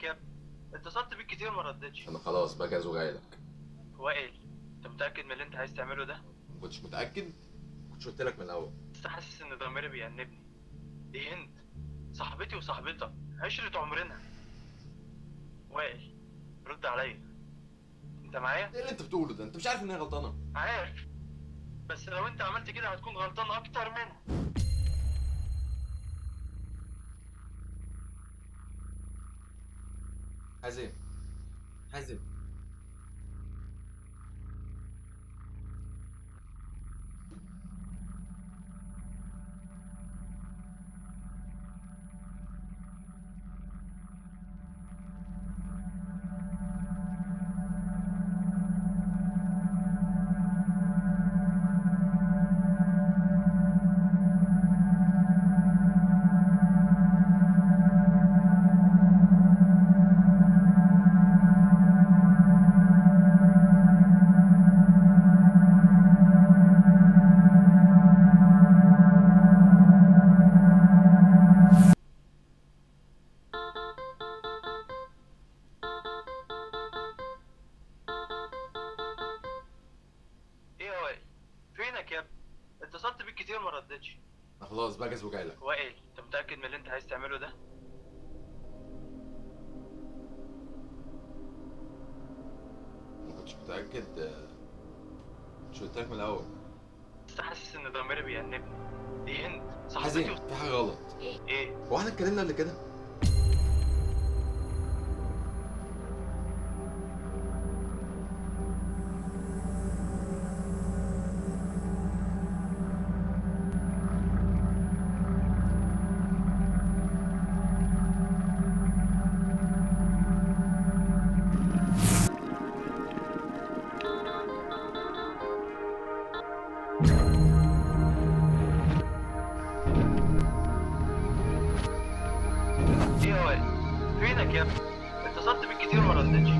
فينك يا ابني اتصلت بيك كتير ما ردتش انا خلاص بجهز وجاي لك وائل انت متاكد من اللي انت عايز تعمله ده ما كنتش متاكد كنتش قلت لك من الاول بس حاسس ان ضميري بيأنبني دي هند صاحبتي وصاحبتك عشرة عمرنا وائل رد عليا انت معايا ايه اللي انت بتقوله ده انت مش عارف ان هي غلطانه عارف بس لو انت عملت كده هتكون غلطان اكتر منها حازم حازم ايه يا وائل فينك يا ابني اتصلت بيك كتير ما ردتش انا خلاص بجهز وجاي لك وائل انت متاكد من اللي انت عايز تعمله ده ما كنتش متاكد آه، كنتش قلت لك من الاول بس حاسس ان ضميري بيأنبني دي هند صاحبتي حازم و... في حاجه غلط ايه هو احنا اتكلمنا قبل كده ايه يا وائل فينك يا ابني اتصلت بيك كتير ما ردتش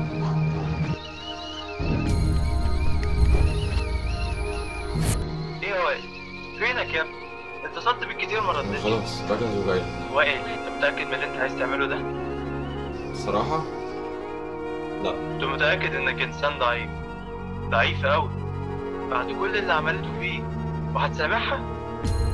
ايه يا وائل فينك يا ابني اتصلت بيك كتير ما انا ردتش خلاص بجهز وجاي لك وائل انت متاكد من اللي انت عايز تعمله ده الصراحه لا انت متاكد انك انسان ضعيف ضعيف قوي بعد كل اللي عملته فيه وهتسامحها